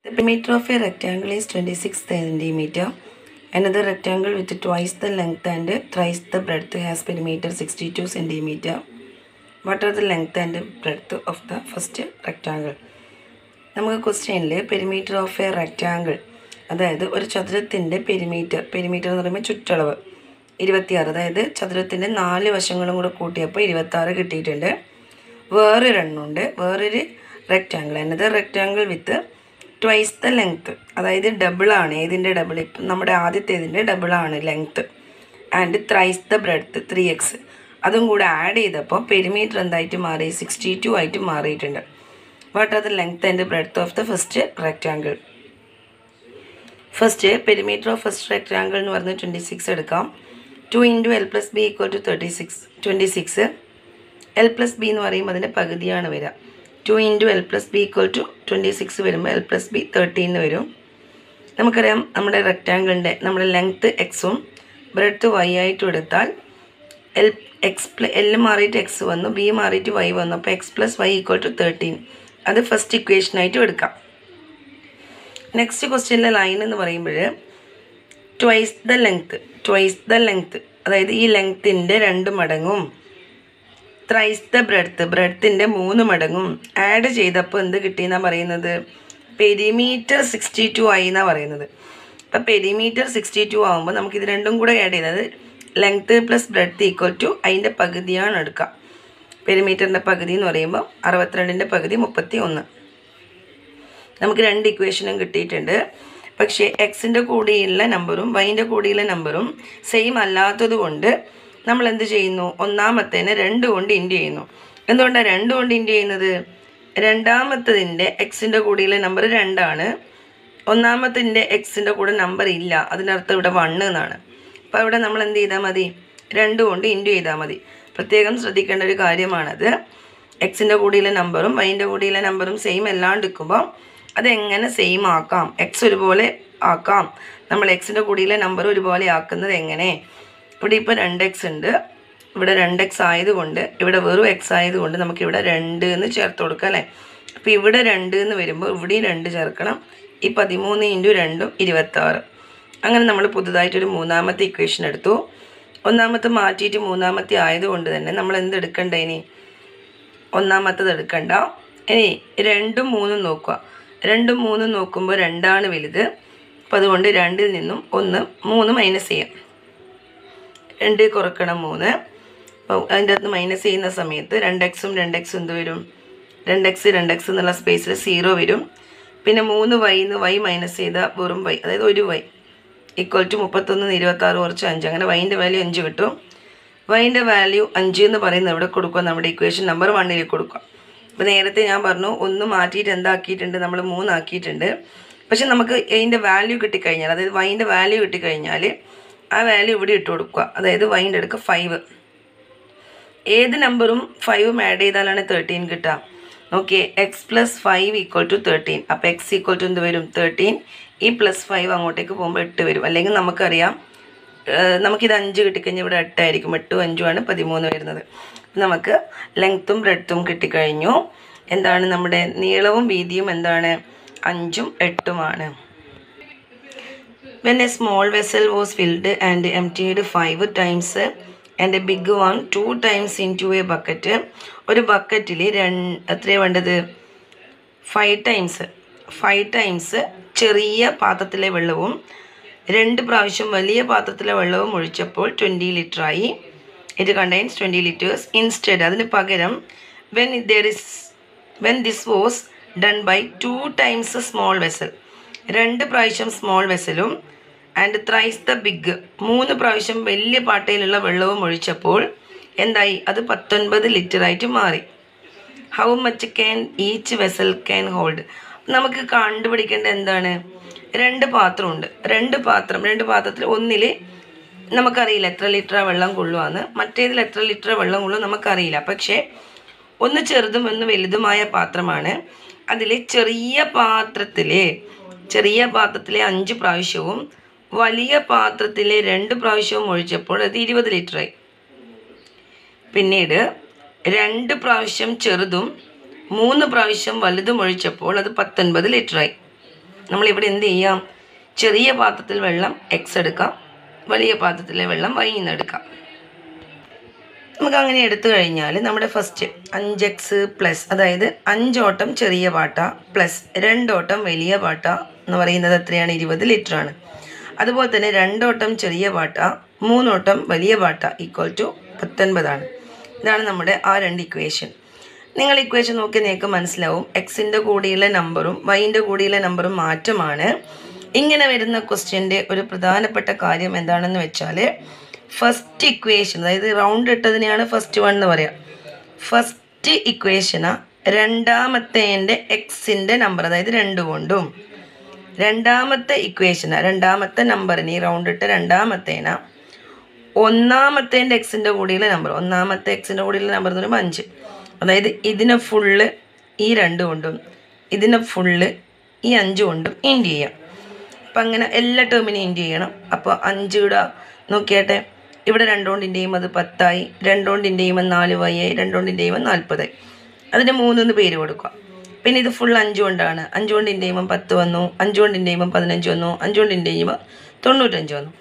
The perimeter of a rectangle is 26 centimeter. Another rectangle with twice the length and thrice the breadth has perimeter 62 centimeter. What are the length and breadth of the first rectangle? നമുക്ക് ക്വസ്റ്റ്യനിൽ perimeter of A rectangle അതായത് ഒരു ചതുരത്തിൻ്റെ perimeter perimeter എന്ന് പറയുമ്പോൾ ചുറ്റളവ് ഇരുപത്തിയാറ് അതായത് ചതുരത്തിൻ്റെ നാല് വശങ്ങളും കൂടെ കൂട്ടിയപ്പോൾ ഇരുപത്താറ് കിട്ടിയിട്ടുണ്ട് വേറൊരെണ്ണമുണ്ട് വേറൊരു റെക്റ്റാങ്കിൾ എന്നത് rectangle with twice the length അതായത് ഡബിളാണ് ഏതിൻ്റെ ഡബിൾ ഇപ്പം നമ്മുടെ ആദ്യത്തേതിൻ്റെ ഡബിളാണ് length and thrice the breadth three X അതും കൂടെ ആഡ് ചെയ്തപ്പോൾ പെരിമീറ്റർ എന്തായിട്ട് മാറി സിക്സ്റ്റി ടു ആയിട്ട് മാറിയിട്ടുണ്ട് what are the length and breadth of the first rectangle first perimeter of first rectangle എന്ന് പറഞ്ഞ് ട്വൻറ്റി സിക്സ് എടുക്കാം two into L plus B equal to thirty six twenty six L plus B എന്ന് പറയുമ്പോൾ അതിൻ്റെ പകുതിയാണ് വരിക two into L plus B equal to twenty six വരുമ്പോൾ L plus B തേർട്ടീന്ന് വരും നമുക്കറിയാം നമ്മുടെ റെക്റ്റാങ്കിളിൻ്റെ നമ്മുടെ ലെങ്ത്ത് എക്സും ബ്രെഡ്ത്ത് വൈ ആയിട്ടും എടുത്താൽ എൽ എക്സ് പ്ല എൽ മാറിയിട്ട് എക്സ് വന്നു ബി മാറിയിട്ട് വൈ വന്നു അപ്പോൾ X plus Y equal to thirteen അത് ഫസ്റ്റ് ഇക്വേഷനായിട്ടും എടുക്കാം നെക്സ്റ്റ് ക്വസ്റ്റ്യനിലെ ലൈൻ എന്ന് പറയുമ്പോൾ twice the length twice the length അതായത് ഈ ലെങ്ത്തിൻ്റെ രണ്ട് മടങ്ങും ത്രൈസ് ദ ബ്രെഡ്ത്ത് ബ്രെഡ്ത്തിൻ്റെ മൂന്ന് മടങ്ങും ആഡ് ചെയ്തപ്പോൾ എന്ത് കിട്ടിയെന്നാണ് പറയുന്നത് പെരിമീറ്റർ സിക്സ്റ്റി ടു ആയി എന്നാണ് പറയുന്നത് അപ്പോൾ പെരിമീറ്റർ സിക്സ്റ്റി ടു ആകുമ്പോൾ നമുക്ക് ഇത് രണ്ടും കൂടെ ആഡ് ചെയ്തത് length plus breadth equal to അതിൻ്റെ പകുതിയാണ് എടുക്കുക പെരിമീറ്ററിൻ്റെ പകുതി എന്ന് പറയുമ്പോൾ അറുപത്തിരണ്ടിൻ്റെ പകുതി മുപ്പത്തി ഒന്ന് നമുക്ക് രണ്ട് ഇക്വേഷനും കിട്ടിയിട്ടുണ്ട് പക്ഷേ എക്സിൻ്റെ കൂടെയുള്ള നമ്പറും വൈൻ്റെ കൂടെയുള്ള നമ്പറും സെയിം അല്ലാത്തത് കൊണ്ട് നമ്മൾ എന്ത് ചെയ്യുന്നു ഒന്നാമത്തേനെ രണ്ട് കൊണ്ട് ഇൻറ്റു ചെയ്യുന്നു എന്തുകൊണ്ടാണ് രണ്ട് കൊണ്ട് ഇൻറ്റു ചെയ്യുന്നത് രണ്ടാമത്തതിൻ്റെ എക്സിൻ്റെ കൂടെയുള്ള നമ്പർ രണ്ടാണ് ഒന്നാമത്തിൻ്റെ എക്സിൻ്റെ കൂടെ നമ്പർ ഇല്ല അതിനർത്ഥം ഇവിടെ വണ്ണ് എന്നാണ് അപ്പോൾ ഇവിടെ നമ്മൾ എന്ത് ചെയ്താൽ മതി രണ്ട് കൊണ്ട് ഇൻറ്റു ചെയ്താൽ മതി പ്രത്യേകം ശ്രദ്ധിക്കേണ്ട ഒരു കാര്യമാണത് എക്സിൻ്റെ കൂടെയുള്ള നമ്പറും വൈൻ്റെ കൂടെയുള്ള നമ്പറും സെയിം അല്ലാണ്ട് നിൽക്കുമ്പോൾ അതെങ്ങനെ സെയിം ആക്കാം എക്സ് ഒരുപോലെ ആക്കാം നമ്മൾ എക്സിൻ്റെ കൂടെയുള്ള നമ്പർ ഒരുപോലെ ആക്കുന്നത് എങ്ങനെ ഇവിടെ ഇപ്പോൾ രണ്ട് എക്സ് ഉണ്ട് ഇവിടെ രണ്ട് എക്സ് ആയതുകൊണ്ട് ഇവിടെ വെറും എക്സ് ആയതുകൊണ്ട് നമുക്ക് ഇവിടെ രണ്ട് എന്ന് ചേർത്ത് കൊടുക്കാം അല്ലേ അപ്പോൾ ഇവിടെ രണ്ട് എന്ന് വരുമ്പോൾ ഇവിടെയും രണ്ട് ചേർക്കണം ഈ പതിമൂന്ന് ഇൻറ്റു രണ്ടും ഇരുപത്താറ് അങ്ങനെ നമ്മൾ പുതുതായിട്ടൊരു മൂന്നാമത്തെ ഇക്വേഷൻ എടുത്തു ഒന്നാമത്തെ മാറ്റിയിട്ട് മൂന്നാമത്തെ ആയതുകൊണ്ട് തന്നെ നമ്മൾ എന്ത് എടുക്കണ്ട ഇനി ഒന്നാമത്തത് എടുക്കണ്ട ഇനി രണ്ടും മൂന്നും നോക്കുക രണ്ടും മൂന്നും നോക്കുമ്പോൾ രണ്ടാണ് വലുത് അപ്പോൾ അതുകൊണ്ട് രണ്ടിൽ നിന്നും ഒന്ന് മൂന്ന് മൈനസ് ചെയ്യാം രണ്ട് കുറക്കണം മൂന്ന് അപ്പോൾ അതിൻ്റെ അകത്ത് മൈനസ് ചെയ്യുന്ന സമയത്ത് രണ്ട് എക്സും രണ്ട് എക്സും എന്ത് വരും രണ്ട് എക്സ് രണ്ട് എക്സ് എന്നുള്ള സ്പേസിൽ സീറോ വരും പിന്നെ മൂന്ന് വൈന്ന് വൈ മൈനസ് ചെയ്താൽ വെറും വൈ അതായത് ഒരു വൈ ഈക്വൽ ടു മുപ്പത്തൊന്ന് ഇരുപത്താറ് കുറച്ച് അഞ്ച് അങ്ങനെ വൈൻ്റെ വാല്യൂ അഞ്ച് കിട്ടും വൈൻ്റെ വാല്യൂ അഞ്ച് എന്ന് പറയുന്നത് എവിടെ കൊടുക്കുക നമ്മുടെ ഇക്വേഷൻ നമ്പർ വണ്ണിൽ കൊടുക്കുക അപ്പോൾ നേരത്തെ ഞാൻ പറഞ്ഞു ഒന്ന് മാറ്റിയിട്ട് എന്താക്കിയിട്ടുണ്ട് നമ്മൾ മൂന്നാക്കിയിട്ടുണ്ട് പക്ഷെ നമുക്ക് അതിൻ്റെ വാല്യൂ കിട്ടിക്കഴിഞ്ഞാൽ അതായത് വൈൻ്റെ വാല്യൂ കിട്ടിക്കഴിഞ്ഞാൽ ആ വാല്യൂ ഇവിടെ ഇട്ട് കൊടുക്കുക അതായത് വൈൻ്റെ അടുക്ക് ഫൈവ് ഏത് നമ്പറും ഫൈവും ആഡ് ചെയ്താലാണ് തേർട്ടീൻ കിട്ടുക നോക്കിയേ X plus five equal to thirteen അപ്പോൾ എക്സ് ഈക്വൽ ടു എന്ത് വരും തേർട്ടീൻ ഈ പ്ലസ് ഫൈവ് അങ്ങോട്ടേക്ക് പോകുമ്പോൾ എട്ട് വരും അല്ലെങ്കിൽ നമുക്കറിയാം നമുക്കിത് അഞ്ച് കിട്ടിക്കഴിഞ്ഞാൽ ഇവിടെ എട്ടായിരിക്കും എട്ടും അഞ്ചുമാണ് പതിമൂന്ന് വരുന്നത് നമുക്ക് ലെങ്ത്തും ബ്രെഡ്ത്തും കിട്ടിക്കഴിഞ്ഞു എന്താണ് നമ്മുടെ നീളവും വീതിയും എന്താണ് അഞ്ചും എട്ടുമാണ് when a small vessel was filled and emptied five times and a big one two times into a bucket ഒരു ബക്കറ്റിൽ രണ്ട് എത്രയാണ് വേണ്ടത് ഫൈവ് ടൈംസ് ഫൈവ് ടൈംസ് ചെറിയ പാത്രത്തിലെ വെള്ളവും രണ്ട് പ്രാവശ്യം വലിയ പാത്രത്തിലെ വെള്ളവും ഒഴിച്ചപ്പോൾ ട്വൻറ്റി ലിറ്ററായി it contains twenty litres instead അതിന് പകരം when there is when this was done by two times small vessel രണ്ട് പ്രാവശ്യം സ്മോൾ വെസലും ആൻഡ് ത്രൈസ് ദ ബിഗ് മൂന്ന് പ്രാവശ്യം വലിയ പാട്ടയിലുള്ള വെള്ളവും ഒഴിച്ചപ്പോൾ എന്തായി അത് പത്തൊൻപത് ലിറ്ററായിട്ട് മാറി how much can each vessel can hold നമുക്ക് കണ്ടുപിടിക്കേണ്ട എന്താണ് രണ്ട് പാത്രമുണ്ട് രണ്ട് പാത്രം രണ്ട് പാത്രത്തിൽ ഒന്നിൽ നമുക്കറിയില്ല എത്ര ലിറ്റർ വെള്ളം കൊള്ളുവാന്ന് മറ്റേതിൽ എത്ര ലിറ്റർ വെള്ളം കൊള്ളും നമുക്കറിയില്ല പക്ഷേ ഒന്ന് ചെറുതും ഒന്ന് വലുതുമായ പാത്രമാണ് അതിൽ ചെറിയ പാത്രത്തിലെ ചെറിയ പാത്രത്തിലെ അഞ്ച് പ്രാവശ്യവും വലിയ പാത്രത്തിലെ രണ്ട് പ്രാവശ്യവും ഒഴിച്ചപ്പോൾ അത് ഇരുപത് ലിറ്ററായി പിന്നീട് രണ്ട് പ്രാവശ്യം ചെറുതും മൂന്ന് പ്രാവശ്യം വലുതും ഒഴിച്ചപ്പോൾ അത് പത്തൊൻപത് ലിറ്ററായി നമ്മളിവിടെ എന്ത് ചെയ്യാം ചെറിയ പാത്രത്തിൽ വെള്ളം എക്സ് എടുക്കാം വലിയ പാത്രത്തിലെ വെള്ളം വൈ നിന്ന് എടുക്കാം നമുക്ക് അങ്ങനെ എടുത്തു കഴിഞ്ഞാൽ നമ്മുടെ ഫസ്റ്റ് അഞ്ച് എക്സ് പ്ലസ് അതായത് അഞ്ചോട്ടം ചെറിയ പാട്ട പ്ലസ് രണ്ടോട്ടം വലിയ പാട്ട എന്ന് പറയുന്നത് എത്രയാണ് ഇരുപത് ലിറ്റർ ആണ് അതുപോലെ തന്നെ രണ്ടോട്ടം ചെറിയ പാട്ട മൂന്നോട്ടം വലിയ പാട്ട ഈക്വൽ ടു പത്തൊൻപതാണ് ഇതാണ് നമ്മുടെ ആ രണ്ട് ഇക്വേഷൻ നിങ്ങൾ ഇക്വേഷൻ നോക്കി നിങ്ങൾക്ക് മനസ്സിലാവും എക്സിൻ്റെ കൂടെയുള്ള നമ്പറും വൈൻ്റെ കൂടെയുള്ള നമ്പറും മാറ്റമാണ് ഇങ്ങനെ വരുന്ന ക്വസ്റ്റ്യൻ്റെ ഒരു പ്രധാനപ്പെട്ട കാര്യം എന്താണെന്ന് വെച്ചാൽ ഫസ്റ്റ് ഇക്വേഷൻ അതായത് റൗണ്ട് ഇട്ടതിനെയാണ് ഫസ്റ്റ് വൺ എന്ന് പറയാം ഫസ്റ്റ് ഇക്വേഷന് രണ്ടാമത്തേൻ്റെ എക്സിൻ്റെ നമ്പർ അതായത് രണ്ട് കൊണ്ടും രണ്ടാമത്തെ ഇക്വേഷന് രണ്ടാമത്തെ നമ്പറിന് ഈ റൗണ്ട് ഇട്ട രണ്ടാമത്തേന ഒന്നാമത്തേൻ്റെ എക്സിൻ്റെ കൂടെയുള്ള നമ്പർ ഒന്നാമത്തെ എക്സിൻ്റെ കൂടെയുള്ള നമ്പർ എന്ന് പറയുമ്പോൾ അഞ്ച് അതായത് ഇതിനെ ഫുള്ള് ഈ രണ്ട് കൊണ്ടും ഇതിനെ ഫുള്ള് ഈ അഞ്ച് കൊണ്ടും ഇൻഡ് ചെയ്യാം അപ്പം അങ്ങനെ എല്ലാ ടേമിനും ഇൻഡ് ചെയ്യണം അപ്പോൾ അഞ്ച് ഇവിടെ നോക്കിയാട്ടെ ഇവിടെ രണ്ടുകൊണ്ടിൻ്റെ ചെയ്യുമ്പോൾ അത് പത്തായി രണ്ടുകൊണ്ടിൻ്റെ ചെയ്യുമ്പോൾ നാല് വൈയായി രണ്ടുകൊണ്ടിൻ്റെ ചെയ്യുമ്പോൾ നാൽപ്പതായി അതിന് മൂന്നൊന്ന് പേര് കൊടുക്കുക പിന്നെ ഇത് ഫുൾ അഞ്ച് കൊണ്ടാണ് അഞ്ച് കൊണ്ടിൻ്റെ ചെയ്യുമ്പോൾ പത്ത് വന്നു അഞ്ച് കൊണ്ടിൻ്റെ ചെയ്യുമ്പോൾ പതിനഞ്ച് വന്നു അഞ്ച് കൊണ്ടിൻ്റെ ചെയ്യുമ്പോൾ തൊണ്ണൂറ്റഞ്ച് വന്നു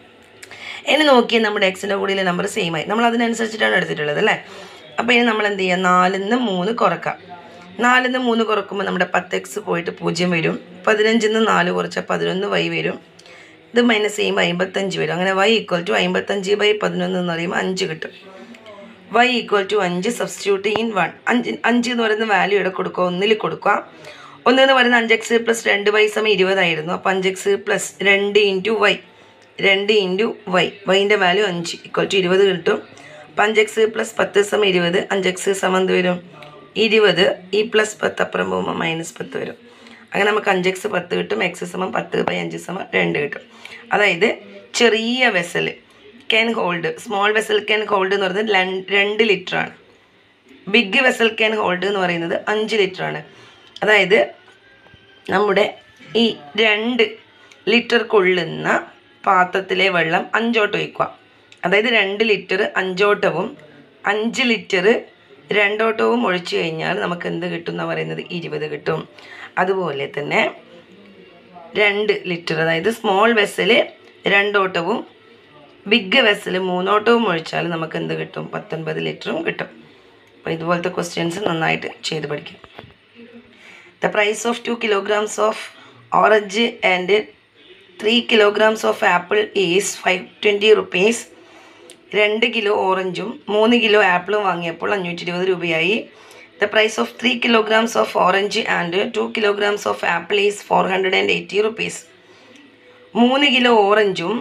ഇനി നോക്കി നമ്മുടെ എക്സിൻ്റെ കൂടെയുള്ള നമ്പർ സെയിം ആയി നമ്മൾ അതിനനുസരിച്ചിട്ടാണ് എടുത്തിട്ടുള്ളത് അല്ലേ അപ്പോൾ ഇനി നമ്മൾ എന്ത് ചെയ്യുക നാലിന്ന് മൂന്ന് കുറക്കാം നാലിന്ന് മൂന്ന് കുറക്കുമ്പോൾ നമ്മുടെ പത്ത് എക്സ് പോയിട്ട് പൂജ്യം വരും പതിനഞ്ചിൽ നിന്ന് നാല് കുറച്ചാൽ പതിനൊന്ന് വൈ വരും ഇത് മൈനസ് ചെയ്യുമ്പോൾ അമ്പത്തഞ്ച് വരും അങ്ങനെ വൈ ഈക്വൽ ടു അമ്പത്തഞ്ച് ബൈ പതിനൊന്ന് എന്ന് പറയുമ്പോൾ അഞ്ച് കിട്ടും വൈ ഈക്വൽ ടു അഞ്ച് സബ്സ്റ്റിറ്റ്യൂട്ട് ഇൻ വൺ അഞ്ച് അഞ്ച് എന്ന് പറയുന്ന വാല്യൂ ഇവിടെ കൊടുക്കുക ഒന്നിൽ കൊടുക്കുക ഒന്ന് എന്ന് പറയുന്ന അഞ്ച് എക്സ് പ്ലസ് രണ്ട് വൈ സമയം ഇരുപതായിരുന്നു അപ്പോൾ അഞ്ച് എക്സ് പ്ലസ് രണ്ട് ഇൻറ്റു വൈ രണ്ട് ഇൻറ്റു വൈ വൈൻ്റെ വാല്യൂ അഞ്ച് ഈക്വൽ ടു ഇരുപത് കിട്ടും അപ്പം അഞ്ച് എക്സ് പ്ലസ് പത്ത് സമയം ഇരുപത് അഞ്ച് എക്സ് സമം എന്ത് വരും ഇരുപത് ഈ പ്ലസ് പത്ത് അപ്പുറം പോകുമ്പോൾ മൈനസ് പത്ത് വരും അങ്ങനെ നമുക്ക് അഞ്ച് എക്സ് പത്ത് കിട്ടും എക്സ് സമം പത്ത് ബൈ അഞ്ച് സമം രണ്ട് കിട്ടും അതായത് ചെറിയ vessel can hold small vessel can hold എന്ന് പറയുന്നത് ലൺ- രണ്ട് ലിറ്റർ ആണ് ബിഗ് വെസൽ ക്യാൻ ഹോൾഡ് എന്ന് പറയുന്നത് അഞ്ച് ലിറ്റർ ആണ് അതായത് നമ്മുടെ ഈ രണ്ട് ലിറ്റർ കൊള്ളുന്ന പാത്രത്തിലെ വെള്ളം അഞ്ചോട്ട് ഒഴിക്കുക അതായത് രണ്ട് ലിറ്റർ അഞ്ചോട്ടവും അഞ്ച് ലിറ്റർ രണ്ടോട്ടവും ഒഴിച്ചു കഴിഞ്ഞാൽ നമുക്ക് എന്ത് കിട്ടും എന്ന് പറയുന്നത് ഇരുപത് കിട്ടും അതുപോലെ തന്നെ രണ്ട് ലിറ്റർ അതായത് സ്മോൾ വെസൽ രണ്ടോട്ടവും ബിഗ് വെസൽ മൂന്നോട്ടവും ഒഴിച്ചാൽ നമുക്ക് എന്ത് കിട്ടും പത്തൊൻപത് ലിറ്ററും കിട്ടും അപ്പോൾ ഇതുപോലത്തെ ക്വസ്റ്റ്യൻസ് നന്നായിട്ട് ചെയ്ത് പഠിക്കും the price of two kilograms of orange and three kilograms of apple is five twenty rupees രണ്ട് കിലോ ഓറഞ്ചും മൂന്ന് കിലോ ആപ്പിളും വാങ്ങിയപ്പോൾ അഞ്ഞൂറ്റി ഇരുപത് രൂപയായി the price of three kilograms of orange and two kilograms of apple is four hundred and eighty rupees മൂന്ന് kilo ഓറഞ്ചും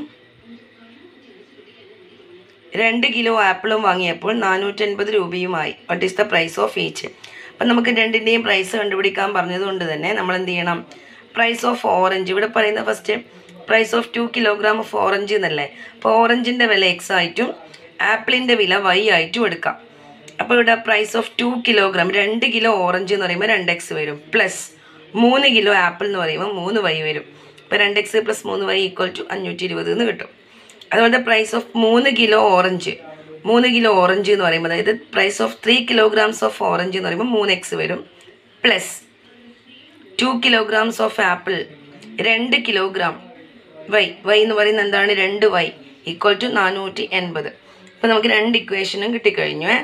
രണ്ട് കിലോ ആപ്പിളും വാങ്ങിയപ്പോൾ നാനൂറ്റൻപത് രൂപയുമായി what is the price of each അപ്പം നമുക്ക് രണ്ടിൻ്റെയും പ്രൈസ് കണ്ടുപിടിക്കാൻ പറഞ്ഞതുകൊണ്ട് തന്നെ നമ്മൾ എന്ത് ചെയ്യണം പ്രൈസ് ഓഫ് ഓറഞ്ച് ഇവിടെ പറയുന്ന first price of two kilogram of orange എന്നല്ലേ അപ്പോൾ ഓറഞ്ചിൻ്റെ വില എക്സ് ആയിട്ടും ആപ്പിളിൻ്റെ വില വൈ ആയിട്ടും എടുക്കാം അപ്പോൾ ഇവിടെ പ്രൈസ് ഓഫ് ടു കിലോഗ്രാം രണ്ട് കിലോ ഓറഞ്ച് എന്ന് പറയുമ്പോൾ രണ്ട് എക്സ് വരും പ്ലസ് മൂന്ന് കിലോ ആപ്പിൾ എന്ന് പറയുമ്പോൾ മൂന്ന് വൈ വരും അപ്പോൾ രണ്ട് എക്സ് പ്ലസ് മൂന്ന് വൈ ഈക്വൽ ടു അഞ്ഞൂറ്റി ഇരുപത് എന്ന് കിട്ടും അതുപോലെ പ്രൈസ് ഓഫ് മൂന്ന് കിലോ ഓറഞ്ച് മൂന്ന് കിലോ ഓറഞ്ച് എന്ന് പറയുമ്പോൾ അതായത് price of three kilograms of orange എന്ന് പറയുമ്പോൾ മൂന്ന് എക്സ് വരും plus two kilograms of apple രണ്ട് കിലോഗ്രാം വൈ വൈ എന്ന് പറയുന്നത് എന്താണ് രണ്ട് വൈ ഈക്വൽ ടു നാനൂറ്റി എൺപത് അപ്പോൾ നമുക്ക് രണ്ട് ഇക്വേഷനും കിട്ടിക്കഴിഞ്ഞു ഏ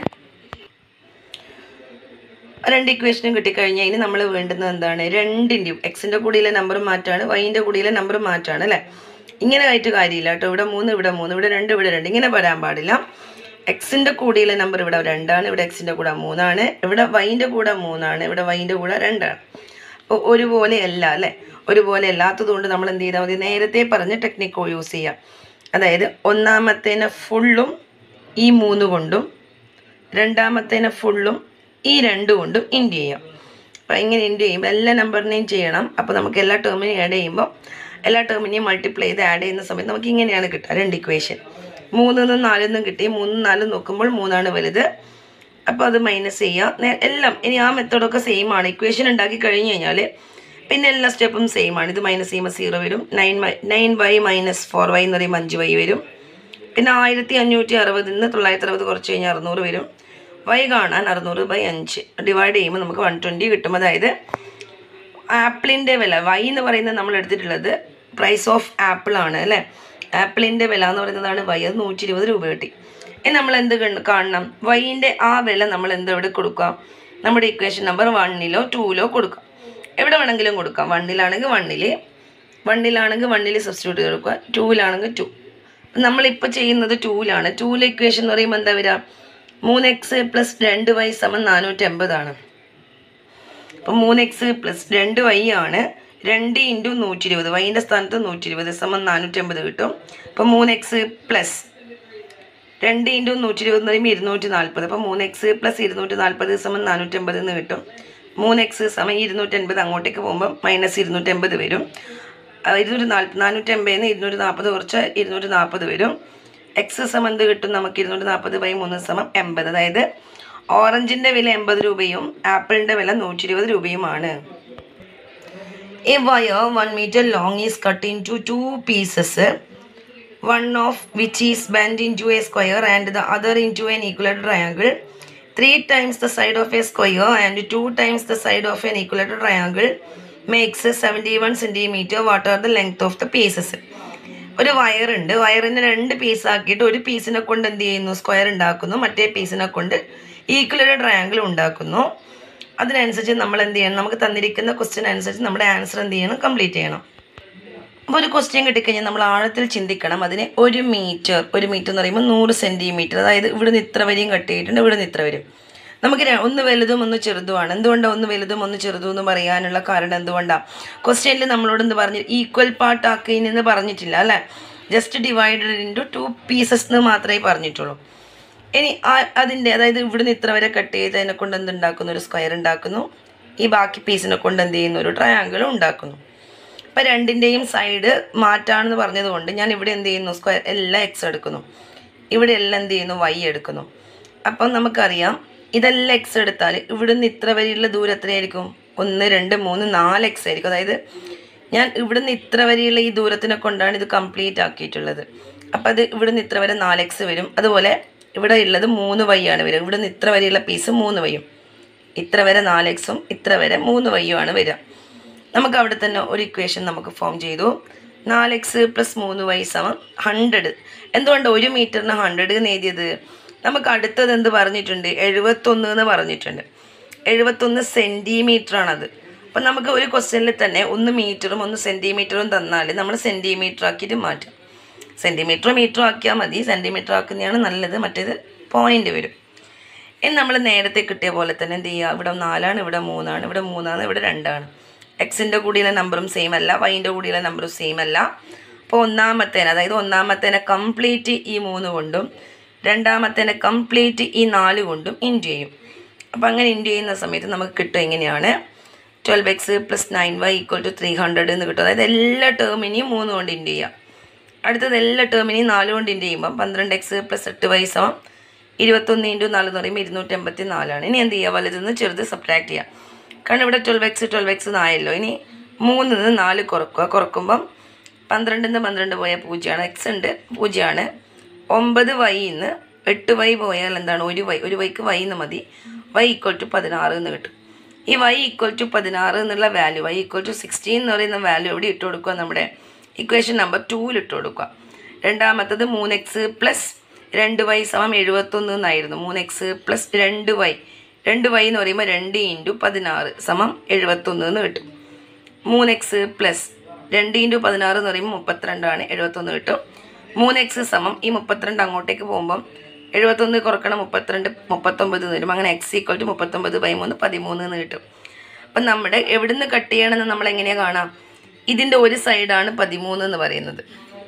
രണ്ട് ഇക്വേഷനും കിട്ടിക്കഴിഞ്ഞാൽ ഇനി നമ്മൾ വേണ്ടുന്നത് എന്താണ് രണ്ടിൻ്റെയും എക്സിൻ്റെ കൂടിയിലെ നമ്പർ മാറ്റാണ് വൈൻ്റെ കൂടിയിലെ നമ്പർ മാറ്റാണ് അല്ലേ ഇങ്ങനെ ആയിട്ട് കാര്യമില്ല കേട്ടോ ഇവിടെ മൂന്ന് ഇവിടെ മൂന്ന് ഇവിടെ രണ്ട് ഇവിടെ രണ്ട് ഇങ്ങനെ വരാൻ പാടില്ല എക്സിൻ്റെ കൂടിയിലെ നമ്പർ ഇവിടെ രണ്ടാണ് ഇവിടെ എക്സിൻ്റെ കൂടെ മൂന്നാണ് ഇവിടെ വൈൻ്റെ കൂടെ മൂന്നാണ് ഇവിടെ വൈൻ്റെ കൂടെ രണ്ടാണ് അപ്പോൾ ഒരുപോലെ അല്ല അല്ലേ ഒരുപോലെ അല്ലാത്തത് കൊണ്ട് നമ്മൾ എന്ത് ചെയ്താൽ മതി നേരത്തെ പറഞ്ഞ ടെക്നിക്ക് യൂസ് ചെയ്യാം അതായത് ഒന്നാമത്തേനെ ഫുള്ളും ഈ മൂന്ന് കൊണ്ടും രണ്ടാമത്തേനെ ഫുള്ളും ഈ രണ്ട് കൊണ്ടും ഇൻഡ് ചെയ്യാം അപ്പോൾ ഇങ്ങനെ ഇൻഡ് ചെയ്യുമ്പോൾ എല്ലാ നമ്പറിനെയും ചെയ്യണം അപ്പോൾ നമുക്ക് എല്ലാ ടേമിനെയും ആഡ് ചെയ്യുമ്പോൾ എല്ലാ ടേമിനെയും മൾട്ടിപ്ലൈ ചെയ്ത് ആഡ് ചെയ്യുന്ന സമയത്ത് നമുക്ക് ഇങ്ങനെയാണ് കിട്ടുക രണ്ട് ഇക്വേഷൻ മൂന്നിന്നും നാലിന്നും കിട്ടി മൂന്നും നാലും നോക്കുമ്പോൾ മൂന്നാണ് വലുത് അപ്പോൾ അത് മൈനസ് ചെയ്യുക നേ- എല്ലാം ഇനി ആ മെത്തേഡൊക്കെ സെയിം ആണ് ഇക്വേഷൻ ഉണ്ടാക്കി കഴിഞ്ഞ് കഴിഞ്ഞാൽ പിന്നെ എല്ലാ സ്റ്റെപ്പും സെയിം ആണ് ഇത് മൈനസ് ചെയ്യുമ്പോൾ സീറോ വരും nine Y nine Y minus four Y എന്ന് പറയുമ്പോൾ അഞ്ച് വൈ വരും പിന്നെ ആയിരത്തി അഞ്ഞൂറ്റി അറുപതിൽ നിന്ന് തൊള്ളായിരത്തി അറുപത് കുറച്ച് കഴിഞ്ഞാൽ അറുന്നൂറ് വരും വൈ കാണാൻ അറുന്നൂറ് ബൈ അഞ്ച് ഡിവൈഡ് ചെയ്യുമ്പോൾ നമുക്ക് വൺ ട്വൻറ്റി കിട്ടും അതായത് ആപ്പിളിൻ്റെ വില വൈ എന്ന് പറയുന്നത് നമ്മൾ എടുത്തിട്ടുള്ളത് പ്രൈസ് ഓഫ് ആപ്പിൾ ആണ് അല്ലേ ആപ്പിളിൻ്റെ വില എന്ന് പറയുന്നതാണ് വൈ അത് നൂറ്റി ഇരുപത് രൂപ കിട്ടി ഇനി നമ്മൾ എന്ത് കണ്ട് കാണണം വൈൻ്റെ ആ വില നമ്മൾ എന്ത് എവിടെ കൊടുക്കാം നമ്മുടെ ഇക്വേഷൻ നമ്പർ വണ്ണിലോ ടൂവിലോ കൊടുക്കാം എവിടെ വേണമെങ്കിലും കൊടുക്കാം വണ്ണിലാണെങ്കിൽ വണ്ണിൽ വണ്ണിലാണെങ്കിൽ വണ്ണിൽ സബ്സ്റ്റിറ്റ്യൂട്ട് കൊടുക്കുക ടൂവിലാണെങ്കിൽ ടു നമ്മളിപ്പോൾ ചെയ്യുന്നത് ടൂവിലാണ് ടൂവിലെ ഇക്വേഷൻ എന്ന് പറയുമ്പോൾ എന്താ വരിക മൂന്ന് എക്സ് പ്ലസ് രണ്ട് വൈ സമം നാനൂറ്റി എൺപതാണ് അപ്പം മൂന്ന് എക്സ് പ്ലസ് രണ്ട് വൈ ആണ് രണ്ട് ഇൻറ്റു നൂറ്റി ഇരുപത് വൈൻ്റെ സ്ഥാനത്ത് നൂറ്റി ഇരുപത് സമം നാനൂറ്റി അമ്പത് കിട്ടും അപ്പം മൂന്ന് എക്സ് പ്ലസ് രണ്ട് ഇൻറ്റു നൂറ്റി ഇരുപത് എന്ന് പറയുമ്പോൾ ഇരുന്നൂറ്റി നാൽപ്പത് അപ്പം മൂന്ന് എക്സ് പ്ലസ് ഇരുന്നൂറ്റി നാൽപ്പത് സമം നാനൂറ്റി അമ്പത് എന്ന് കിട്ടും മൂന്ന് എക്സ് സമം ഇരുന്നൂറ്റി അൻപത് അങ്ങോട്ടേക്ക് പോകുമ്പോൾ മൈനസ് ഇരുന്നൂറ്റി അമ്പത് വരും ആ, ഇരുന്നൂറ്റി നാൽപ്പത് നാനൂറ്റി അമ്പതിൽ നിന്ന് ഇരുന്നൂറ്റി നാൽപ്പത് കുറച്ച് ഇരുന്നൂറ്റി നാൽപ്പത് വരും എക്സ് സമം എന്ത് കിട്ടും നമുക്ക് ഇരുന്നൂറ്റി നാൽപ്പത് ബൈ മൂന്ന് സമം എൺപത് അതായത് ഓറഞ്ചിൻ്റെ വില എൺപത് രൂപയും ആപ്പിളിൻ്റെ വില നൂറ്റി ഇരുപത് രൂപയുമാണ് A wire 1 meter long is cut into two pieces, one of which is bent into a square and the other into an equilateral triangle. Three times the side of a square and two times the side of an equilateral triangle makes 71 centimeter. What are the length of the pieces? ഒരു വയറുണ്ട് വയറിനെ രണ്ട് piece ആക്കിയിട്ട് ഒരു പീസിനെ കൊണ്ട് എന്ത് ചെയ്യുന്നു square ഉണ്ടാക്കുന്നു മറ്റേ പീസിനെ കൊണ്ട് ഈക്വൽ ട്രയാങ്കിൾ ഉണ്ടാക്കുന്നു അതിനനുസരിച്ച് നമ്മൾ എന്ത് ചെയ്യണം നമുക്ക് തന്നിരിക്കുന്ന ക്വസ്റ്റ്യൻ അനുസരിച്ച് നമ്മുടെ ആൻസർ എന്ത് ചെയ്യണം കംപ്ലീറ്റ് ചെയ്യണം അപ്പോൾ ഒരു ക്വസ്റ്റ്യൻ കിട്ടിക്കഴിഞ്ഞാൽ നമ്മൾ ആഴത്തിൽ ചിന്തിക്കണം അതിനെ ഒരു മീറ്റർ ഒരു മീറ്റർ എന്ന് പറയുമ്പോൾ നൂറ് സെൻറ്റിമീറ്റർ അതായത് ഇവിടെ നിന്ന് ഇത്ര വരെയും കട്ട് ചെയ്തിട്ടുണ്ട് ഇവിടെ നിന്ന് ഇത്ര വരും നമുക്ക് ര- ഒന്ന് വലുതും ഒന്ന് ചെറുതുമാണ് എന്തുകൊണ്ടാണ് ഒന്ന് വലുതും ഒന്ന് ചെറുതും എന്ന് പറയാനുള്ള കാരണം എന്തുകൊണ്ടാണ് ക്വസ്റ്റ്യനിൽ നമ്മളോട് എന്ത് പറഞ്ഞു ഈക്വൽ പാർട്ട് ആക്കിയെന്ന് പറഞ്ഞിട്ടില്ല അല്ലേ just divided into two pieces എന്ന് മാത്രമേ പറഞ്ഞിട്ടുള്ളൂ ഇനി ആ- അതിൻ്റെ അതായത് ഇവിടുന്ന് ഇത്ര വരെ കട്ട് ചെയ്തതിനെ കൊണ്ട് എന്തുണ്ടാക്കുന്നു ഒരു സ്ക്വയർ ഉണ്ടാക്കുന്നു ഈ ബാക്കി പീസിനെ കൊണ്ട് എന്ത് ചെയ്യുന്നു ഒരു ട്രയാങ്കിൾ ഉണ്ടാക്കുന്നു അപ്പം രണ്ടിൻ്റെയും സൈഡ് മാറ്റാണെന്ന് പറഞ്ഞതുകൊണ്ട് ഞാൻ ഇവിടെ എന്ത് ചെയ്യുന്നു സ്ക്വയർ എല്ലാം എക്സ് എടുക്കുന്നു ഇവിടെ എല്ലാം എന്ത് ചെയ്യുന്നു വൈ എടുക്കുന്നു അപ്പം നമുക്കറിയാം ഇതെല്ലാം എക്സ് എടുത്താൽ ഇവിടുന്ന് ഇത്ര വരെയുള്ള ദൂരം എത്രയായിരിക്കും ഒന്ന് രണ്ട് മൂന്ന് നാല് എക്സ് ആയിരിക്കും അതായത് ഞാൻ ഇവിടുന്ന് ഇത്ര വരെയുള്ള ഈ ദൂരത്തിനെ കൊണ്ടാണ് ഇത് കംപ്ലീറ്റ് ആക്കിയിട്ടുള്ളത് അപ്പം അത് ഇവിടുന്ന് ഇത്ര വരെ നാല് എക്സ് വരും അതുപോലെ ഇവിടെ ഉള്ളത് മൂന്ന് വൈ ആണ് വരിക ഇവിടുന്ന് ഇത്ര വരെയുള്ള പീസ് മൂന്ന് വൈയും ഇത്ര വരെ നാല് എക്സും ഇത്ര വരെ മൂന്ന് വൈയും ആണ് വരിക നമുക്ക് അവിടെ തന്നെ ഒരു ഇക്വേഷൻ നമുക്ക് ഫോം ചെയ്തു നാല് എക്സ് പ്ലസ് മൂന്ന് വൈ സമം ഹൺഡ്രഡ് എന്തുകൊണ്ട് ഒരു മീറ്ററിന് ഹൺഡ്രഡ് എന്ന് എഴുതിയത് നമുക്ക് അടുത്തത് എന്ത് പറഞ്ഞിട്ടുണ്ട് എഴുപത്തൊന്ന് എന്ന് പറഞ്ഞിട്ടുണ്ട് എഴുപത്തൊന്ന് സെൻറ്റിമീറ്റർ ആണത് അപ്പം നമുക്ക് ഒരു ക്വസ്റ്റ്യനിൽ തന്നെ ഒന്ന് മീറ്ററും ഒന്ന് സെൻറ്റിമീറ്ററും തന്നാൽ നമ്മൾ സെൻറ്റിമീറ്റർ ആക്കിയിട്ട് മാറ്റും സെൻറ്റിമീറ്ററോ മീറ്ററോ ആക്കിയാൽ മതി സെൻറ്റിമീറ്റർ ആക്കുന്നതാണ് നല്ലത് മറ്റേത് പോയിന്റ് വരും ഇനി നമ്മൾ നേരത്തെ കിട്ടിയ പോലെ തന്നെ എന്ത് ചെയ്യുക ഇവിടെ നാലാണ് ഇവിടെ മൂന്നാണ് ഇവിടെ മൂന്നാണ് ഇവിടെ രണ്ടാണ് എക്സിൻ്റെ കൂടിയുള്ള നമ്പറും സെയിം അല്ല വൈൻ്റെ കൂടിയുള്ള നമ്പറും സെയിം അല്ല അപ്പോൾ ഒന്നാമത്തേനെ അതായത് ഒന്നാമത്തേനെ കംപ്ലീറ്റ് ഈ മൂന്ന് കൊണ്ടും രണ്ടാമത്തേനെ കംപ്ലീറ്റ് ഈ നാല് കൊണ്ടും ഇൻറ്റു ചെയ്യും അപ്പോൾ അങ്ങനെ ഇൻറ്റു ചെയ്യുന്ന സമയത്ത് നമുക്ക് കിട്ടും എങ്ങനെയാണ് twelve X plus nine Y equal to three hundred എന്ന് കിട്ടും അതായത് എല്ലാ ടേമിനെയും മൂന്ന് കൊണ്ട് ഇൻറ്റു ചെയ്യാം അടുത്തത് എല്ലാ ടേമിനെയും നാല് കൊണ്ട് ഇൻറ്റു ചെയ്യുമ്പോൾ പന്ത്രണ്ട് എക്സ് പ്ലസ് എട്ട് വൈ സമം ഇരുപത്തൊന്ന് ഇൻറ്റു നാല് എന്ന് പറയുമ്പോൾ ഇരുന്നൂറ്റി എൺപത്തി നാലാണ് ഇനി എന്ത് ചെയ്യുക വലുതെന്ന് ചെറുത് സബ്ട്രാക്ട് ചെയ്യാം കാരണം ഇവിടെ ട്വൽവ് എക്സ് ട്വൽവ് എക്സ് ആയല്ലോ ഇനി മൂന്നിൽ നിന്ന് നാല് കുറക്കുക കുറക്കുമ്പം പന്ത്രണ്ടിൽ നിന്ന് പന്ത്രണ്ട് പോയാൽ പൂജ്യമാണ് എക്സ് ഉണ്ട് പൂജ്യമാണ് ഒമ്പത് വൈന്ന് എട്ട് വൈ പോയാൽ എന്താണ് ഒരു വൈ ഒരു വൈക്ക് വൈ എന്ന് മതി വൈ ഈക്വൽ ടു പതിനാറ് എന്ന് കിട്ടും ഈ വൈ ഈക്വൽ ടു പതിനാറ് എന്നുള്ള value Y equal to sixteen എന്ന് പറയുന്ന വാല്യൂ എവിടെ ഇട്ട് കൊടുക്കുക നമ്മുടെ ഇക്വേഷൻ നമ്പർ ടൂവിൽ ഇട്ട് കൊടുക്കുക രണ്ടാമത്തത് മൂന്ന് എക്സ് പ്ലസ് രണ്ട് വൈ സമം എഴുപത്തൊന്ന് എന്നായിരുന്നു മൂന്ന് എക്സ് പ്ലസ് രണ്ട് വൈ രണ്ട് വൈ എന്ന് പറയുമ്പോൾ രണ്ട് ഇൻറ്റു പതിനാറ് സമം എഴുപത്തൊന്ന് എന്ന് കിട്ടും മൂന്ന് എക്സ് പ്ലസ് രണ്ട് ഇൻറ്റു പതിനാറ് എന്ന് പറയുമ്പോൾ മുപ്പത്തിരണ്ടാണ് എഴുപത്തൊന്ന് കിട്ടും മൂന്ന് എക്സ് സമം ഈ മുപ്പത്തിരണ്ട് അങ്ങോട്ടേക്ക് പോകുമ്പം എഴുപത്തൊന്ന് കുറക്കണം മുപ്പത്തിരണ്ട് മുപ്പത്തൊമ്പത് എന്ന് വരും അങ്ങനെ എക്സ് ഈക്വൽ ടു മുപ്പത്തൊമ്പത് ബൈ മൂന്ന് പതിമൂന്ന് എന്ന് കിട്ടും അപ്പം നമ്മുടെ എവിടുന്ന് കട്ട് ചെയ്യണമെന്ന് നമ്മൾ എങ്ങനെയാണ് കാണാം ഇതിൻ്റെ ഒരു സൈഡാണ് പതിമൂന്ന് എന്ന് പറയുന്നത്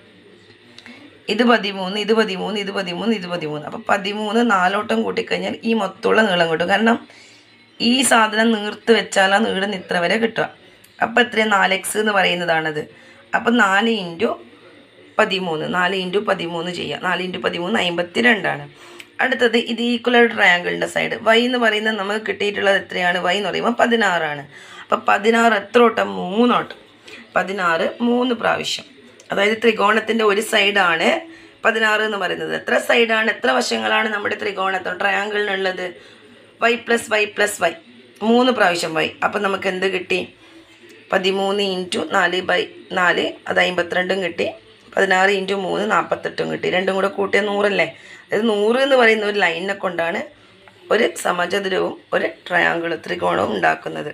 ഇത് പതിമൂന്ന് ഇത് പതിമൂന്ന് ഇത് പതിമൂന്ന് ഇത് പതിമൂന്ന് അപ്പോൾ പതിമൂന്ന് നാലോട്ടം കൂട്ടിക്കഴിഞ്ഞാൽ ഈ മൊത്തമുള്ള നീളം കിട്ടും കാരണം ഈ സാധനം നീർത്ത് വെച്ചാൽ ആ നീളം ഇത്ര വരെ കിട്ടുക അപ്പോൾ എത്രയും നാല് എക്സ് എന്ന് പറയുന്നതാണത് അപ്പം നാല് ഇൻറ്റു പതിമൂന്ന് നാല് ഇൻറ്റു പതിമൂന്ന് ചെയ്യാം നാല് ഇൻറ്റു പതിമൂന്ന് അമ്പത്തി രണ്ടാണ് അടുത്തത് ഇത് ഈക്വൽ ട്രയാങ്കിളിൻ്റെ സൈഡ് വൈ എന്ന് പറയുന്നത് നമുക്ക് കിട്ടിയിട്ടുള്ളത് എത്രയാണ് വൈ എന്ന് പറയുമ്പോൾ പതിനാറാണ് അപ്പം പതിനാറ് എത്ര ഓട്ടം മൂന്നോട്ടം പതിനാറ് മൂന്ന് പ്രാവശ്യം അതായത് ത്രികോണത്തിൻ്റെ ഒരു സൈഡാണ് പതിനാറ് എന്ന് പറയുന്നത് എത്ര സൈഡാണ് എത്ര വശങ്ങളാണ് നമ്മുടെ ത്രികോണത്തോ ട്രയാങ്കിളിനുള്ളത് Y plus Y plus Y മൂന്ന് പ്രാവശ്യം വൈ അപ്പം നമുക്ക് എന്ത് കിട്ടി പതിമൂന്ന് ഇൻറ്റു നാല് ബൈ നാല് അത് അമ്പത്തിരണ്ടും കിട്ടി പതിനാറ് ഇൻറ്റു മൂന്ന് നാൽപ്പത്തെട്ടും കിട്ടി രണ്ടും കൂടെ കൂട്ടിയ നൂറല്ലേ അതായത് നൂറ് എന്ന് പറയുന്ന ഒരു ലൈനിനെ കൊണ്ടാണ് ഒരു സമചതുരവും ഒരു ട്രയാങ്കിൾ ത്രികോണവും ഉണ്ടാക്കുന്നത്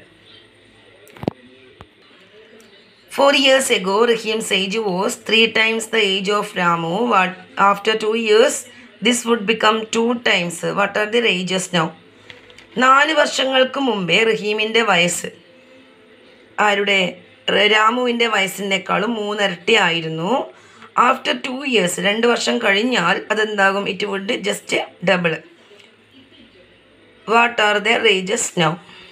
Four years ago, Rahim's age was three times the age of Ramu. What after two years, this would become two times. What are their ages now? നാല് വർഷങ്ങൾക്ക് മുമ്പേ റഹീമിൻ്റെ വയസ്സ് ആരുടെ ര- രാമുവിൻ്റെ വയസ്സിനേക്കാളും മൂന്നിരട്ടി ആയിരുന്നു ആഫ്റ്റർ ടു ഇയേഴ്സ് രണ്ട് വർഷം കഴിഞ്ഞാൽ അതെന്താകും it would just double what are the ages now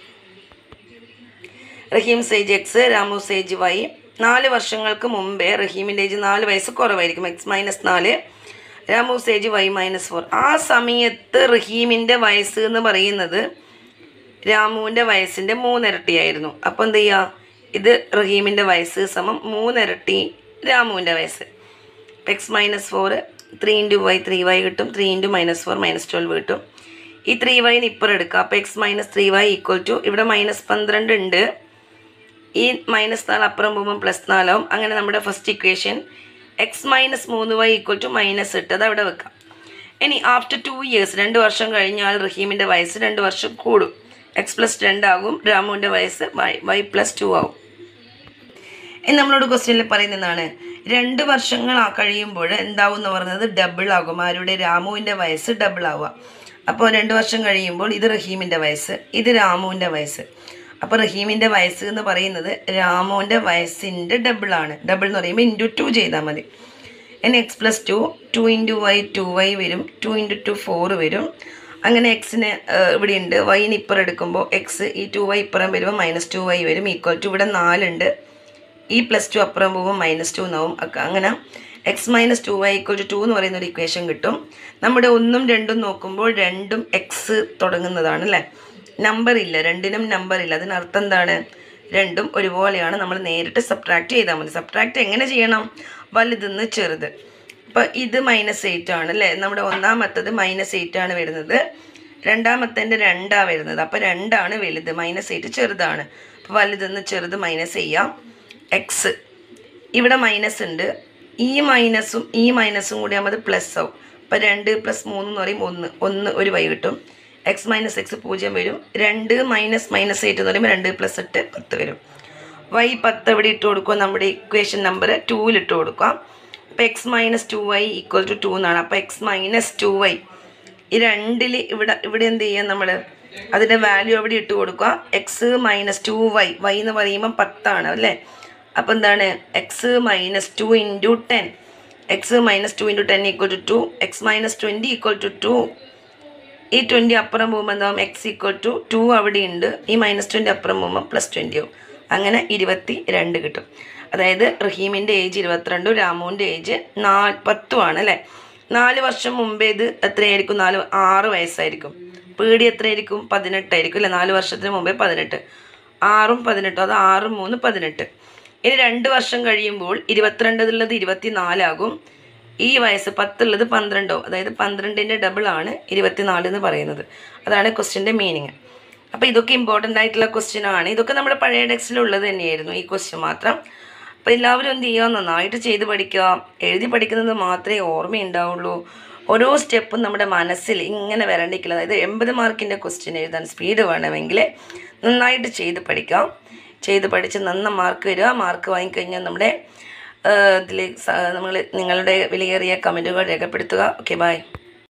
Rahim age X Ramu age Y നാല് വർഷങ്ങൾക്ക് മുമ്പേ റഹീമിൻ്റെ ഏജ് നാല് വയസ്സ് കുറവായിരിക്കും എക്സ് മൈനസ് നാല് Ramu age Y minus four ആ സമയത്ത് റഹീമിൻ്റെ വയസ്സ് എന്ന് പറയുന്നത് രാമുവിൻ്റെ വയസ്സിൻ്റെ മൂന്നിരട്ടിയായിരുന്നു അപ്പോൾ എന്ത് ചെയ്യുക ഇത് റഹീമിൻ്റെ വയസ്സ് സമം മൂന്നിരട്ടി രാമുവിൻ്റെ വയസ്സ് X minus four three into Y three Y കിട്ടും three into minus four minus twelve കിട്ടും ഈ ത്രീ വൈന് ഇപ്പുറം എടുക്കുക അപ്പോൾ X minus three Y equal to ഇവിടെ മൈനസ് പന്ത്രണ്ട് ഉണ്ട് ഈ മൈനസ് നാല് അപ്പുറം പോകുമ്പോൾ പ്ലസ് നാലാവും അങ്ങനെ നമ്മുടെ ഫസ്റ്റ് ഇക്വേഷൻ എക്സ് മൈനസ് മൂന്ന് വൈ ഈക്വൽ ടു മൈനസ് എട്ട് അത് അവിടെ വെക്കാം ഇനി ആഫ്റ്റർ ടു ഇയേഴ്സ് രണ്ട് വർഷം കഴിഞ്ഞാൽ റഹീമിൻ്റെ വയസ്സ് രണ്ട് വർഷം കൂടും എക്സ് പ്ലസ് രണ്ടാകും രാമുവിൻ്റെ വയസ്സ് വൈ വൈ പ്ലസ് ടു ആവും ഇനി നമ്മളോട് ക്വസ്റ്റ്യനിൽ പറയുന്നതാണ് രണ്ട് വർഷങ്ങൾ ആ കഴിയുമ്പോൾ എന്താവും എന്ന് പറയുന്നത് ഡബിൾ ആകും ആരുടെ രാമുവിൻ്റെ വയസ്സ് ഡബിൾ ആവുക അപ്പോൾ രണ്ട് വർഷം കഴിയുമ്പോൾ ഇത് റഹീമിൻ്റെ വയസ്സ് ഇത് രാമുവിൻ്റെ വയസ്സ് അപ്പോൾ റഹീമിൻ്റെ വയസ്സ് എന്ന് പറയുന്നത് രാമുവിൻ്റെ വയസ്സിൻ്റെ ഡബിളാണ് ഡബിൾ എന്ന് പറയുമ്പോൾ ഇൻറ്റു ടു ചെയ്താൽ മതി ഇനി X plus two two into Y two Y വരും ടു ഇൻറ്റു ടു ഫോർ വരും അങ്ങനെ എക്സിന് ഇവിടെ ഉണ്ട് വൈന് ഇപ്പുറം എടുക്കുമ്പോൾ എക്സ് ഈ ടു വൈ ഇപ്പുറം വരുമ്പോൾ മൈനസ് ടു വൈ വരും ഈക്വൽ ടു ഇവിടെ നാലുണ്ട് ഈ പ്ലസ് ടു അപ്പുറം പോകുമ്പോൾ മൈനസ് ടു എന്നാവും ഒക്കെ അങ്ങനെ X minus two Y equal to two എന്ന് പറയുന്ന ഒരു ഇക്വേഷൻ കിട്ടും നമ്മുടെ ഒന്നും രണ്ടും നോക്കുമ്പോൾ രണ്ടും എക്സ് തുടങ്ങുന്നതാണ് അല്ലേ നമ്പർ ഇല്ല രണ്ടിനും നമ്പർ ഇല്ല അതിനർത്ഥം എന്താണ് രണ്ടും ഒരുപോലെയാണ് നമ്മൾ നേരിട്ട് സബ്ട്രാക്ട് ചെയ്താൽ മതി സബ്ട്രാക്ട് എങ്ങനെ ചെയ്യണം വലുതെന്ന് ചെറുത് അപ്പോൾ ഇത് മൈനസ് എയ്റ്റ് ആണ് അല്ലേ നമ്മുടെ ഒന്നാമത്തത് മൈനസ് എയ്റ്റ് ആണ് വരുന്നത് രണ്ടാമത്തേൻ്റെ രണ്ടാണ് വരുന്നത് അപ്പോൾ രണ്ടാണ് വലുത് മൈനസ് എയ്റ്റ് ചെറുതാണ് അപ്പോൾ വലുതെന്ന് ചെറുത് മൈനസ് ചെയ്യാം എക്സ് ഇവിടെ മൈനസ് ഉണ്ട് ഈ മൈനസും ഈ മൈനസും കൂടി ആകുമ്പോൾ അത് പ്ലസ് ആവും അപ്പോൾ രണ്ട് പ്ലസ് മൂന്ന് എന്ന് പറയുമ്പോൾ ഒന്ന് ഒന്ന് ഒരു വൈ കിട്ടും എക്സ് മൈനസ് എക്സ് പൂജ്യം വരും രണ്ട് മൈനസ് മൈനസ് എയ്റ്റ് എന്ന് പറയുമ്പോൾ രണ്ട് പ്ലസ് എട്ട് പത്ത് വരും വൈ പത്ത് എവിടെ ഇട്ട് കൊടുക്കുക നമ്മുടെ ഇക്വേഷൻ നമ്പർ ടൂവിൽ ഇട്ട് കൊടുക്കാം അപ്പോൾ X minus two Y equal to two എന്നാണ് അപ്പോൾ എക്സ് മൈനസ് ടു വൈ ഈ രണ്ടിൽ ഇവിടെ ഇവിടെ എന്ത് ചെയ്യാം നമ്മൾ അതിൻ്റെ വാല്യൂ എവിടെ ഇട്ട് കൊടുക്കുക X minus two Y Y എന്ന് പറയുമ്പോൾ പത്താണ് അല്ലേ അപ്പോൾ എന്താണ് X minus two into ten X minus two into ten equal to two X minus twenty equal to two ഈ ട്വൻറ്റി അപ്പുറം പോകുമ്പോൾ എന്താവും എക്സ് ഈക്വൽ ടു ടു അവിടെ ഉണ്ട് ഈ മൈനസ് ട്വൻറ്റി അപ്പുറം പോകുമ്പോൾ പ്ലസ് ട്വൻറ്റി ആവും അങ്ങനെ ഇരുപത്തി രണ്ട് കിട്ടും അതായത് റഹീമിൻ്റെ ഏജ് ഇരുപത്തിരണ്ടും രാമുവിൻ്റെ ഏജ് നാല് പത്തുമാണ് അല്ലേ നാല് വർഷം മുമ്പേ ഇത് എത്രയായിരിക്കും നാല് ആറ് വയസ്സായിരിക്കും പീടി എത്രയായിരിക്കും പതിനെട്ടായിരിക്കും അല്ലേ നാല് വർഷത്തിന് മുമ്പേ പതിനെട്ട് ആറും പതിനെട്ടും അത് ആറും മൂന്ന് പതിനെട്ട് ഇനി രണ്ട് വർഷം കഴിയുമ്പോൾ ഇരുപത്തിരണ്ടിലുള്ളത് ഇരുപത്തി നാലാകും ഈ വയസ്സ് പത്തുള്ളത് പന്ത്രണ്ടോ അതായത് പന്ത്രണ്ടിൻ്റെ ഡബിൾ ആണ് ഇരുപത്തിനാല് എന്ന് പറയുന്നത് അതാണ് ക്വസ്റ്റ്യൻ്റെ മീനിങ് അപ്പോൾ ഇതൊക്കെ ഇമ്പോർട്ടൻ്റ് ആയിട്ടുള്ള ക്വസ്റ്റ്യൻ ആണ് ഇതൊക്കെ നമ്മുടെ പഴയ ടെക്സ്റ്റിലുള്ളത് തന്നെയായിരുന്നു ഈ ക്വസ്റ്റ്യൻ മാത്രം അപ്പോൾ എല്ലാവരും എന്ത് ചെയ്യുക നന്നായിട്ട് ചെയ്ത് പഠിക്കുക എഴുതി പഠിക്കുന്നത് മാത്രമേ ഓർമ്മയുണ്ടാവുള്ളൂ ഓരോ സ്റ്റെപ്പും നമ്മുടെ മനസ്സിൽ ഇങ്ങനെ വരണ്ടിക്കില്ല അതായത് എൺപത് മാർക്കിൻ്റെ ക്വസ്റ്റ്യൻ എഴുതാൻ സ്പീഡ് വേണമെങ്കിൽ നന്നായിട്ട് ചെയ്ത് പഠിക്കാം ചെയ്ത് പഠിച്ച് നന്ന മാർക്ക് വരിക മാർക്ക് വാങ്ങിക്കഴിഞ്ഞാൽ നമ്മുടെ ഇതിൽ നമ്മൾ നിങ്ങളുടെ വിലയേറിയ കമൻറ്റുകൾ രേഖപ്പെടുത്തുക ഓക്കെ ബൈ